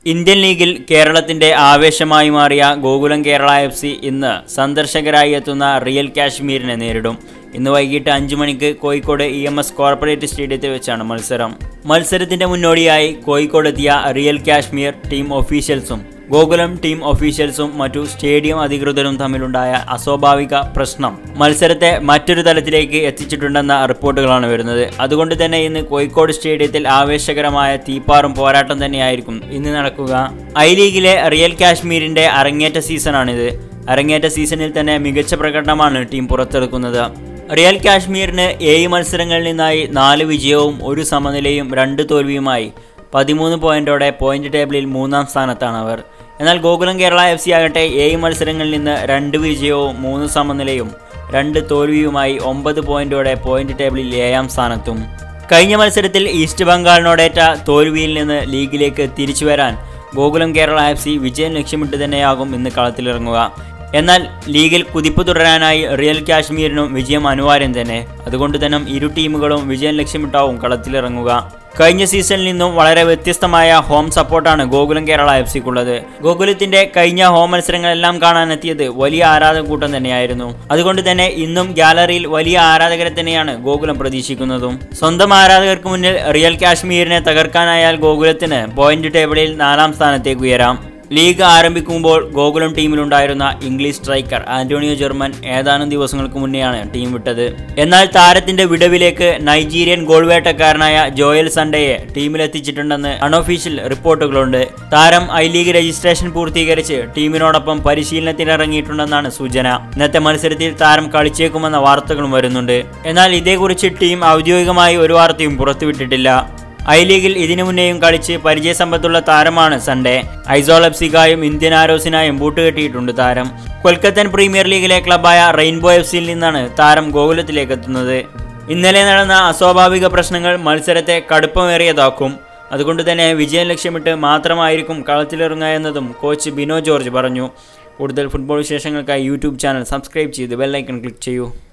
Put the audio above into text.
Indian ലീഗിൽ കേരളത്തിന്റെ ആവേശമായി മാറിയ ഗോകുലം കേരള എഫ് സി ഇന്ന് സന്ദർശകരായി എത്തുന്ന റിയൽ കാശ്മീരിനെ നേരിടും ഇന്ന് വൈകിട്ട് അഞ്ചു മണിക്ക് Kozhikode E M S corporate സ്റ്റേഡിയത്തിൽ വെച്ചാണ് മത്സരം മത്സരത്തിന്റെ മുന്നോടിയായി കോഴിക്കോട് എത്തിയ റിയൽ കാശ്മീർ ടീം ഒഫീഷ്യൽസും ഗോകുലം ടീം ഒഫീഷ്യൽസും മറ്റു സ്റ്റേഡിയം അധികൃതരും തമ്മിലുണ്ടായ അസ്വാഭാവിക പ്രശ്നം മത്സരത്തെ മറ്റൊരു തലത്തിലേക്ക് എത്തിച്ചിട്ടുണ്ടെന്ന റിപ്പോർട്ടുകളാണ് വരുന്നത് അതുകൊണ്ട് തന്നെ ഇന്ന് കോഴിക്കോട് സ്റ്റേഡിയത്തിൽ ആവേശകരമായ തീപ്പാറും പോരാട്ടം തന്നെയായിരിക്കും ഇന്ന് നടക്കുക ഐ ലീഗിലെ റിയൽ കാശ്മീരിന്റെ അരങ്ങേറ്റ സീസണാണിത് അരങ്ങേറ്റ സീസണിൽ തന്നെ മികച്ച പ്രകടനമാണ് ടീം പുറത്തെടുക്കുന്നത് റിയൽ കാശ്മീരിന് ഏഴ് മത്സരങ്ങളിൽ നിന്നായി നാല് വിജയവും ഒരു സമനിലയും രണ്ട് തോൽവിയുമായി പതിമൂന്ന് പോയിന്റോടെ പോയിന്റ് ടേബിളിൽ മൂന്നാം സ്ഥാനത്താണ് അവർ എന്നാൽ ഗോകുലം കേരള എഫ് സി ആകട്ടെ ഏഴ് മത്സരങ്ങളിൽ നിന്ന് രണ്ട് വിജയവും മൂന്ന് സമനിലയും രണ്ട് തോൽവിയുമായി ഒമ്പത് പോയിന്റോടെ പോയിന്റ് ടേബിളിൽ ഏഴാം സ്ഥാനത്തും കഴിഞ്ഞ മത്സരത്തിൽ ഈസ്റ്റ് ബംഗാളിനോടേറ്റ തോൽവിയിൽ നിന്ന് ലീഗിലേക്ക് തിരിച്ചു വരാൻ ഗോകുലം കേരള എഫ് സി വിജയം ലക്ഷ്യമിട്ട് തന്നെയാകും ഇന്ന് കളത്തിലിറങ്ങുക എന്നാൽ ലീഗിൽ കുതിപ്പ് തുടരാനായി റിയൽ കാശ്മീരിനും വിജയം അനിവാര്യം തന്നെ അതുകൊണ്ട് തന്നെ ഇരു ടീമുകളും വിജയം ലക്ഷ്യമിട്ടാവും കളത്തിലിറങ്ങുക കഴിഞ്ഞ സീസണിൽ നിന്നും വളരെ വ്യത്യസ്തമായ ഹോം സപ്പോർട്ടാണ് ഗോകുലം കേരള എഫ് സിക്കുള്ളത് ഗോകുലത്തിന്റെ കഴിഞ്ഞ ഹോം മത്സരങ്ങളെല്ലാം കാണാനെത്തിയത് വലിയ ആരാധക കൂട്ടം തന്നെയായിരുന്നു അതുകൊണ്ട് തന്നെ ഇന്നും ഗാലറിയിൽ വലിയ ആരാധകരെ തന്നെയാണ് ഗോകുലം പ്രതീക്ഷിക്കുന്നതും സ്വന്തം ആരാധകർക്ക് മുന്നിൽ റിയൽ കാശ്മീരിനെ തകർക്കാനായാൽ ഗോകുലത്തിന് പോയിന്റ് ടേബിളിൽ നാലാം സ്ഥാനത്തേക്ക് ഉയരാം ലീഗ് ആരംഭിക്കുമ്പോൾ ഗോകുലം ടീമിലുണ്ടായിരുന്ന ഇംഗ്ലീഷ് സ്ട്രൈക്കർ ആന്റോണിയോ ജെർമൻ ഏതാനും ദിവസങ്ങൾക്ക് മുന്നെയാണ് ടീം വിട്ടത് എന്നാൽ താരത്തിന്റെ വിടവിലേക്ക് നൈജീരിയൻ ഗോൾ വേട്ടക്കാരനായ ജോയൽ സൺഡയെ ടീമിലെത്തിച്ചിട്ടുണ്ടെന്ന് അൺഒഫീഷ്യൽ റിപ്പോർട്ടുകളുണ്ട് താരം ഐ ലീഗ് രജിസ്ട്രേഷൻ പൂർത്തീകരിച്ച് ടീമിനോടൊപ്പം പരിശീലനത്തിനിറങ്ങിയിട്ടുണ്ടെന്നാണ് സൂചന ഇന്നത്തെ മത്സരത്തിൽ താരം കളിച്ചേക്കുമെന്ന വാർത്തകളും വരുന്നുണ്ട് എന്നാൽ ഇതേക്കുറിച്ച് ടീം ഔദ്യോഗികമായി ഒരു വാർത്തയും പുറത്തുവിട്ടിട്ടില്ല ഐ ലീഗിൽ ഇതിനു മുന്നേയും കളിച്ച് പരിചയസമ്പത്തുള്ള താരമാണ് സൺഡേ ഐസോൾ എഫ്സിക്കായും ഇന്ത്യൻ ആരോസിനായും ബൂട്ടുകെട്ടിയിട്ടുണ്ട് താരം കൊൽക്കത്തൻ പ്രീമിയർ ലീഗിലെ ക്ലബായ റെയിൻബോ എഫ് സിയിൽ നിന്നാണ് താരം ഗോകുലത്തിലേക്ക് എത്തുന്നത് ഇന്നലെ നടന്ന അസ്വാഭാവിക പ്രശ്നങ്ങൾ മത്സരത്തെ കടുപ്പമേറിയതാക്കും അതുകൊണ്ട് തന്നെ വിജയം ലക്ഷ്യമിട്ട് മാത്രമായിരിക്കും കളത്തിലിറങ്ങുക എന്നതും കോച്ച് ബിനോ ജോർജ് പറഞ്ഞു കൂടുതൽ ഫുട്ബോൾ വിശേഷങ്ങൾക്കായി യൂട്യൂബ് ചാനൽ സബ്സ്ക്രൈബ് ചെയ്ത് ബെല്ലൈക്കൺ ക്ലിക്ക് ചെയ്യൂ